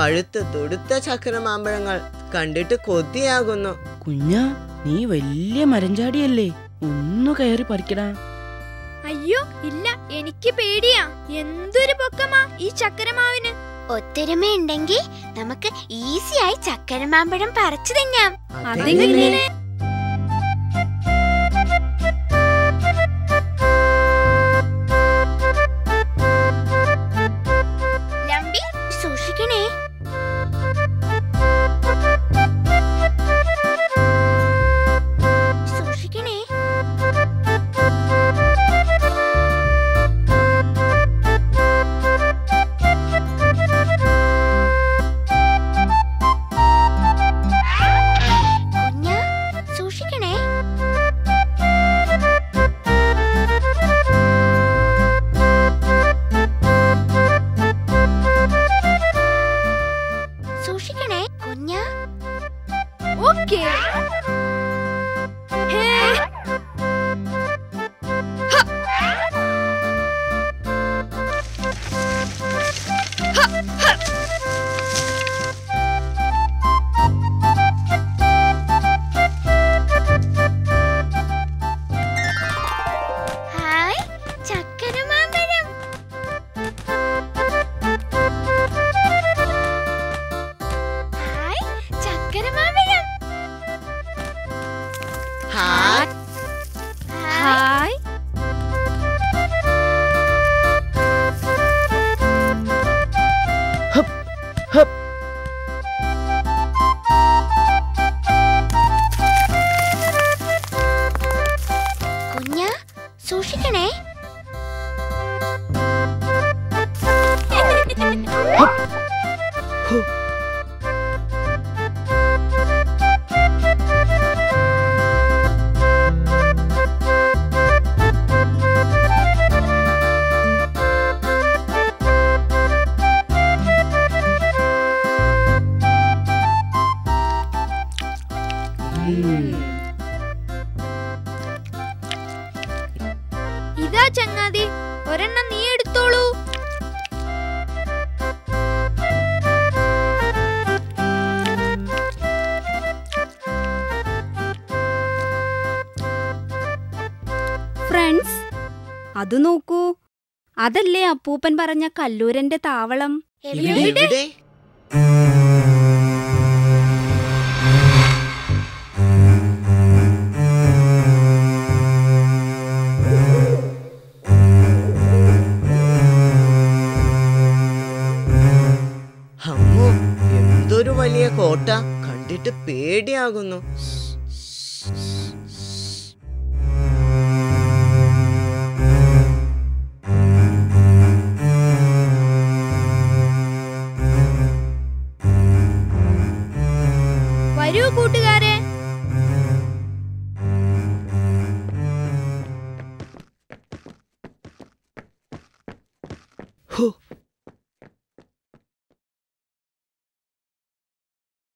പഴുത്ത് തുടുത്ത ചക്രമാമ്പഴങ്ങൾ കണ്ടിട്ട് കൊതിയാകുന്നു കുഞ്ഞ നീ വലിയ മരഞ്ചാടിയല്ലേ ഒന്നു കയറി പറിക്കടാ അയ്യോ ഇല്ല എനിക്ക് പേടിയാ എന്തൊരു പൊക്കമാ ഈ ചക്കരമാവിന് ഒത്തൊരുമയുണ്ടെങ്കിൽ നമുക്ക് ഈസിയായി ചക്കരമാമ്പഴം പറിച്ചു തിന്നാം അതെങ്ങനെ ലംബി സൂക്ഷിക്കണേ സൂക്ഷിക്കണേ കുഞ്ഞ സൂക്ഷിക്കണേ സൂക്ഷിക്കണേ കുഞ്ഞ ഓക്കേ ഹേ ഹായ് ചക്കരമാമ്പഴം ഹായ് ചക്കരമാമ്പഴം ഹായ് ഹായ് ഹപ്പ് കുഞ്ഞ സൂക്ഷിക്കണേ ഹോ. ഇതാ ചങ്ങാതി ഒരെണ്ണം നീ എടുത്തോളൂ ഫ്രണ്ട്സ് അത് നോക്കൂ അതല്ലേ അപ്പൂപ്പൻ പറഞ്ഞ കല്ലൂരന്റെ താവളം ഇവിടെ ഇവിടെ അമ്മോ എന്തൊരു വലിയ കോട്ട കണ്ടിട്ട് പേടിയാകുന്നു വരൂ കൂട്ടുകാരെ ഹോ